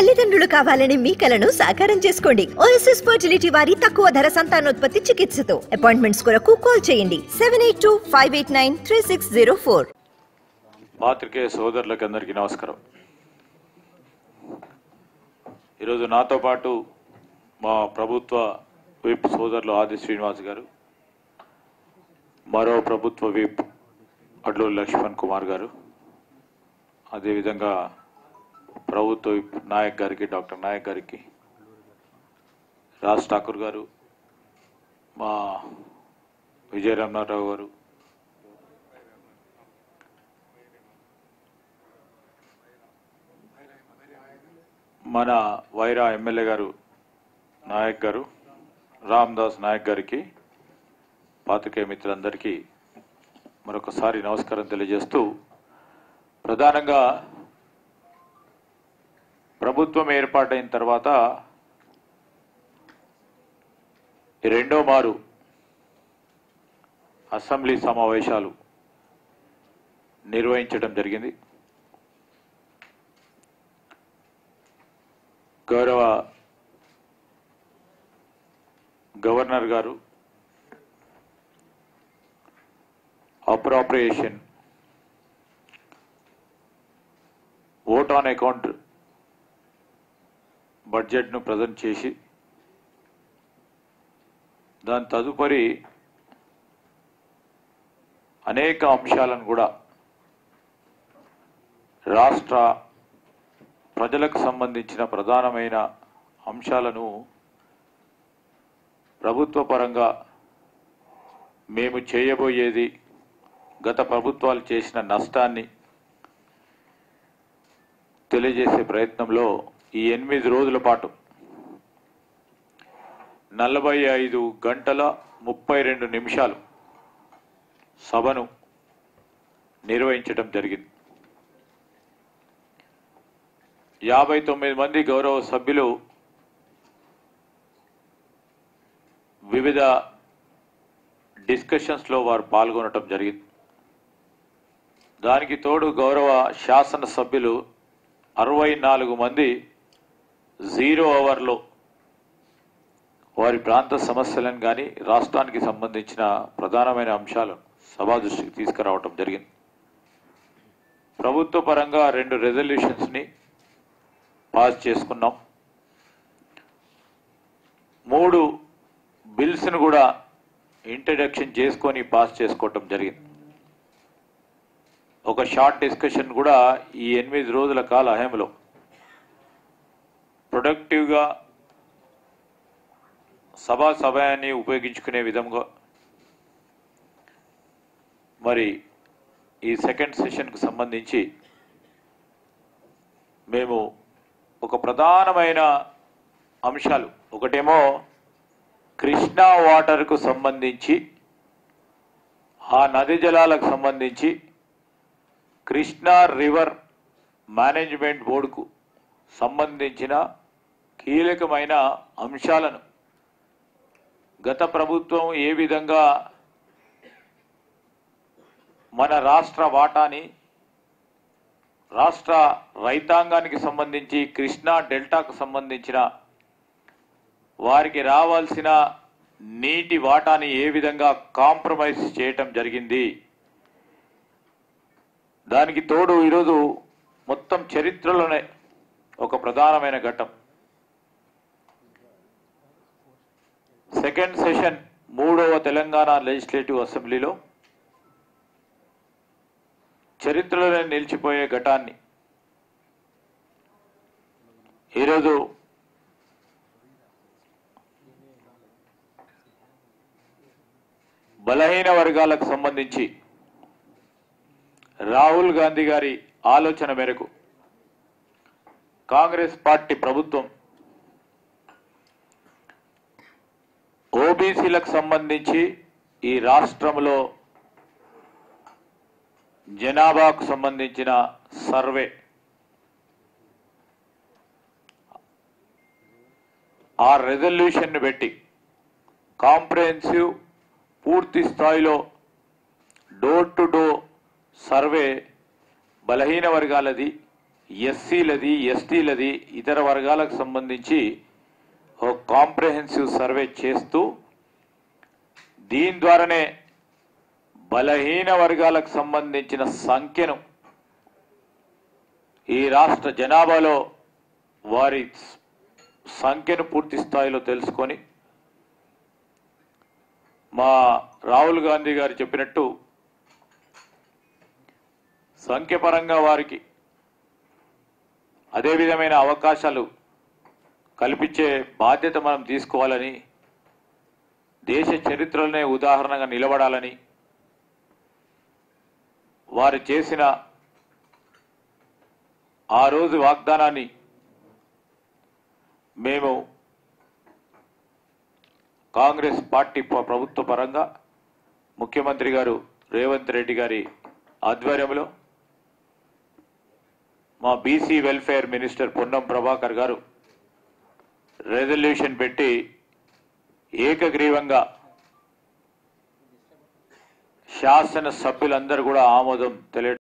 తల్లిదండ్రులు కావాలని మీ కలను సాకారం చేసుకోండి ఓఎస్ఎస్ ఫర్టిలిటీ వారి తక్కువ ధర సంతానోత్పత్తి చికిత్సతో అపాయింట్మెంట్స్ కొరకు కాల్ చేయండి seven eight two five eight nine three six zero four పాత్రికేయ సోదరులకు అందరికీ నమస్కారం ఈరోజు నాతో పాటు మా ప్రభుత్వ విప్ సోదరులు ఆది శ్రీనివాస్ గారు మరో ప్రభుత్వ విప్ అడ్లూరి లక్ష్మణ్ కుమార్ గారు అదేవిధంగా ప్రభుత్వ విప్ నాయక్ గారికి డాక్టర్ నాయక్ గారికి రాజ్ ఠాకూర్ గారు మా విజయరమణారావు గారు మన వైరా ఎమ్మెల్యే గారు నాయక్ గారు రామ్దాస్ నాయక్ గారికి పాతికేయ మిత్రులందరికీ మరొకసారి నమస్కారం తెలియజేస్తూ ప్రధానంగా ప్రభుత్వం ఏర్పాటైన తర్వాత ఈ రెండో మారు అసెంబ్లీ సమావేశాలు నిర్వహించడం జరిగింది గౌరవ గవర్నర్ గారు అప్రాప్రియేషన్ ఓట్ ఆన్ అకౌంట్ బడ్జెట్ను ప్రజెంట్ చేసి దాని తదుపరి అనేక అంశాలను కూడా రాష్ట్ర ప్రజలకు సంబంధించిన ప్రధానమైన అంశాలను ప్రభుత్వ పరంగా మేము చేయబోయేది గత ప్రభుత్వాలు చేసిన నష్టాన్ని తెలియజేసే ప్రయత్నంలో ఈ ఎనిమిది రోజుల పాటు నలభై ఐదు గంటల ముప్పై రెండు నిమిషాలు సభను నిర్వహించడం జరిగింది యాభై తొమ్మిది మంది గౌరవ సభ్యులు వివిధ డిస్కషన్స్లో వారు పాల్గొనటం జరిగింది దానికి తోడు గౌరవ శాసన సభ్యులు అరవై నాలుగు మంది జీరో అవర్లో వారి ప్రాంత సమస్యలను కానీ రాష్ట్రానికి సంబంధించిన ప్రధానమైన అంశాలను సభా దృష్టికి తీసుకురావటం జరిగింది ప్రభుత్వ పరంగా రెండు రెజల్యూషన్స్ని పాస్ చేసుకున్నాం మూడు బిల్స్ను కూడా ఇంట్రడక్షన్ చేసుకొని పాస్ చేసుకోవటం జరిగింది ఒక షార్ట్ డిస్కషన్ కూడా ఈ ఎనిమిది రోజుల కాల హయంలో ప్రొడక్టివ్గా సభా సమయాన్ని ఉపయోగించుకునే విధంగా మరి ఈ సెకండ్ సెషన్కు సంబంధించి మేము ఒక ప్రధానమైన అంశాలు ఒకటేమో కృష్ణా వాటర్కు సంబంధించి ఆ నది జలాలకు సంబంధించి కృష్ణా రివర్ మేనేజ్మెంట్ బోర్డుకు సంబంధించిన కీలకమైన అంశాలను గత ప్రభుత్వం ఏ విధంగా మన రాష్ట్ర వాటాని రాష్ట్ర రైతాంగానికి సంబంధించి కృష్ణా డెల్టాకు సంబంధించిన వారికి రావాల్సిన నీటి వాటాని ఏ విధంగా కాంప్రమైజ్ చేయటం జరిగింది దానికి తోడు ఈరోజు మొత్తం చరిత్రలోనే ఒక ప్రధానమైన ఘట్టం సెకండ్ సెషన్ మూడవ తెలంగాణ లెజిస్లేటివ్ అసెంబ్లీలో చరిత్రలోనే నిలిచిపోయే ఘటాన్ని ఈరోజు బలహీన వర్గాలకు సంబంధించి రాహుల్ గాంధీ గారి ఆలోచన మేరకు కాంగ్రెస్ పార్టీ ప్రభుత్వం ఓబీసీలకు సంబంధించి ఈ రాష్ట్రంలో జనాభాకు సంబంధించిన సర్వే ఆ రెజల్యూషన్ పెట్టి కాంప్రహెన్సివ్ పూర్తి స్థాయిలో డోర్ టు డోర్ సర్వే బలహీన వర్గాలది ఎస్సీలది ఎస్టీలది ఇతర వర్గాలకు సంబంధించి ఒక కాంప్రహెన్సివ్ సర్వే చేస్తూ దీని ద్వారానే బలహీన వర్గాలకు సంబంధించిన సంఖ్యను ఈ రాష్ట్ర జనాభాలో వారి సంఖ్యను పూర్తి స్థాయిలో తెలుసుకొని మా రాహుల్ గాంధీ గారు చెప్పినట్టు సంఖ్యపరంగా వారికి అదే విధమైన అవకాశాలు కల్పించే బాధ్యత మనం తీసుకోవాలని దేశ చరిత్రలోనే ఉదాహరణగా నిలబడాలని వారు చేసిన ఆ రోజు వాగ్దానాన్ని మేము కాంగ్రెస్ పార్టీ ప్ర- ప్రభుత్వ పరంగా ముఖ్యమంత్రి గారు రేవంత్ రెడ్డి గారి ఆధ్వర్యంలో మా BC welfare minister Ponnam Prabhakar గారు రెజల్యూషన్ పెట్టి ఏకగ్రీవంగా శాసన సభ్యులందరూ కూడా ఆమోదం తెలియ